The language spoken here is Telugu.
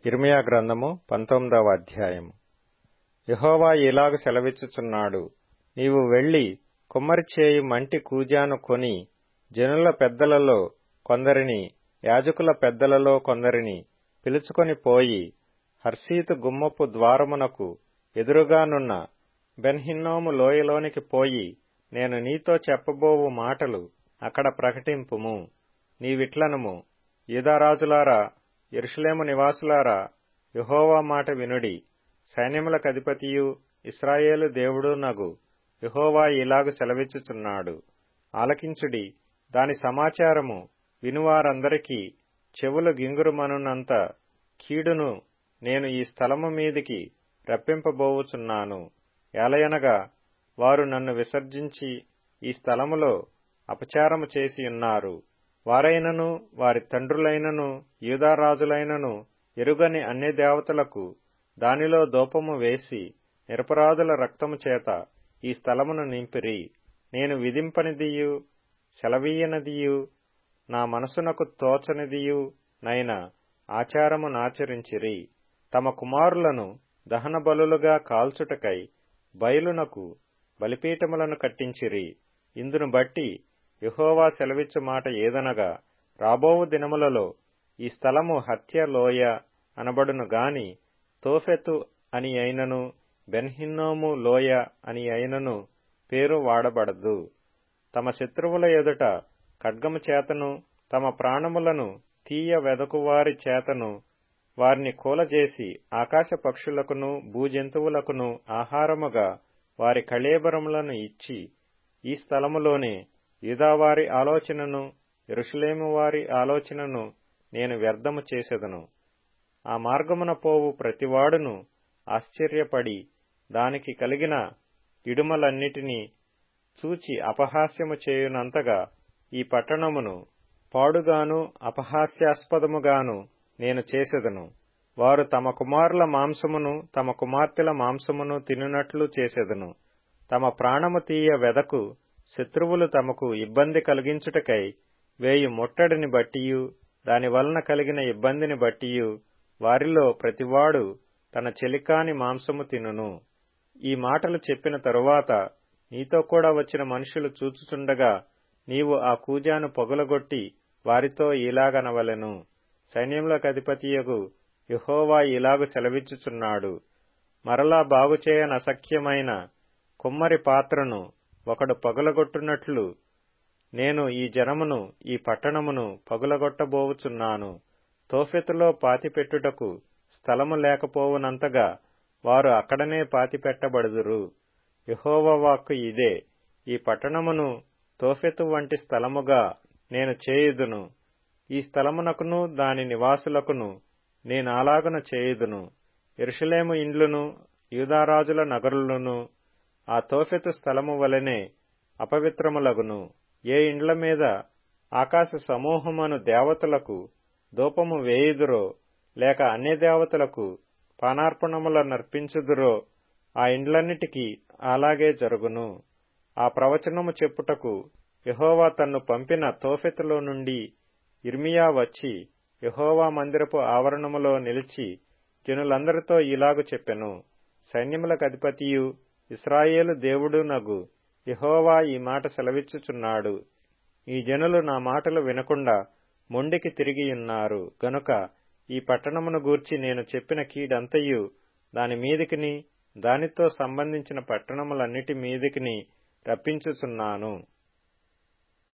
ఇర్మియా గ్రంథము పంతొమ్మిదవ అధ్యాయము యెహోవా ఇలాగు సెలవిచ్చుచున్నాడు నీవు వెళ్లి కుమ్మరి చేయు మంటి కూజాను కొని జనుల పెద్దలలో కొందరిని యాజకుల పెద్దలలో కొందరిని పిలుచుకొని పోయి హర్షీతు గుమ్మపు ద్వారమునకు ఎదురుగానున్న బెన్హిన్నోము లోయలోనికి పోయి నేను నీతో చెప్పబోవు మాటలు అక్కడ ప్రకటింపుము నీవిట్లనుము యూదారాజులారా యెరూషలేము నివాసులారా యెహోవా మాట వినుడి సైన్యములకధిపతియు ఇస్రాయేలు దేవుడు నగు యెహోవా ఇలాగు సెలవిచ్చుచున్నాడు ఆలకించుడి దాని సమాచారము వినువారందరికీ చెవులు గింగురుమనునంత కీడును నేను ఈ స్థలము మీదికి రప్పింపబోవుచున్నాను ఏలయనగా వారు నన్ను విసర్జించి ఈ స్థలములో అపచారము చేసియున్నారు వారైనను వారి తండ్రులైనను యూదారాజులైనను ఎరుగని అన్ని దేవతలకు దానిలో దూపము వేసి నిరపరాధుల రక్తము చేత ఈ స్థలమును నింపిరి నేను విధింపనిదియు సెలవీయనదియు నా మనసునకు తోచనిదియు నైన ఆచారము నాచరించిరి తమ కుమారులను దహన బలులుగా కాల్చుటకై బయలునకు బలిపీఠములను కట్టించిరి ఇందును బట్టి యహోవా సెలవిచ్చు మాట ఏదనగా రాబోవు దినములలో ఈ స్థలము హత్య లోయ అనబడును గాని తోఫెతు అని అయినను బెన్హిన్నోము లోయ అని అయినను పేరు వాడబడదు తమ శత్రువుల ఎదుట ఖడ్గము చేతను తమ ప్రాణములను తీయ వెదకువారి చేతను వారిని కూలజేసి ఆకాశ పక్షులకును భూజంతువులకును ఆహారముగా వారి కళేబరములను ఇచ్చి ఈ స్థలములోనే యూదావారి ఆలోచనను ఎరుషులేము వారి ఆలోచనను నేను వ్యర్థము చేసెదను ఆ మార్గమున పోవు ప్రతివాడును ఆశ్చర్యపడి దానికి కలిగిన ఇడుమలన్నిటినీ చూచి అపహాస్యము చేయునంతగా ఈ పట్టణమును పాడుగాను అపహాస్యాస్పదముగాను నేను చేసెదను వారు తమ కుమారుల మాంసమును తమ కుమార్తెల మాంసమును తినునట్లు చేసెదను తమ ప్రాణము తీయ వెదకు శత్రువులు తమకు ఇబ్బంది కలిగించుటకై వేయి ముట్టడిని బట్టియు దాని వలన కలిగిన ఇబ్బందిని బట్టియు వారిలో ప్రతివాడు తన చెలికాని మాంసము తినును ఈ మాటలు చెప్పిన తరువాత నీతో కూడా వచ్చిన మనుషులు చూచుచుండగా నీవు ఆ కూజాను పొగలగొట్టి వారితో ఇలాగనవలెను సైన్యములకు అధిపతియగు యహోవా ఇలాగు సెలవిచ్చుచున్నాడు మరలా బాగుచేయనసఖ్యమైన కుమ్మరి పాత్రను ఒకడు పగులగొట్టునట్లు నేను ఈ జనమును ఈ పట్టణమును పగులగొట్టబోవుచున్నాను తోఫెతులో పాతిపెట్టుటకు స్థలము లేకపోవునంతగా వారు అక్కడనే పాతిపెట్టబడుదురు యహోవ వాక్కు ఇదే ఈ పట్టణమును తోఫెతు వంటి స్థలముగా నేను చేయుదును ఈ స్థలమునకును దాని నివాసులకును నేనాలాగున చేయుదును ఎరుషలేము ఇండ్లును యూదారాజుల నగరులను ఆ తోఫెతు స్థలము వలెనే అపవిత్రములగును ఏ ఇండ్ల మీద ఆకాశ సమూహమను దేవతలకు దూపము వేయుదురో లేక అన్య దేవతలకు పానార్పణముల నర్పించుదురో ఆ ఇండ్లన్నిటికీ అలాగే జరుగును ఆ ప్రవచనము చెప్పుటకు యహోవా తన్ను పంపిన తోఫెతులో నుండి ఇర్మియా వచ్చి యహోవా మందిరపు ఆవరణములో నిలిచి జనులందరితో ఇలాగు చెప్పెను సైన్యములకు అధిపతియు ఇస్రాయేలు దేవుడు నగు యహోవా ఈ మాట సెలవిచ్చుచున్నాడు ఈ జనులు నా మాటలు వినకుండా మొండికి తిరిగియున్నారు గనుక ఈ పట్టణమును గూర్చి నేను చెప్పిన కీడంతయు దాని మీదికిని దానితో సంబంధించిన పట్టణములన్నిటి మీదికిని రప్పించుచున్నాను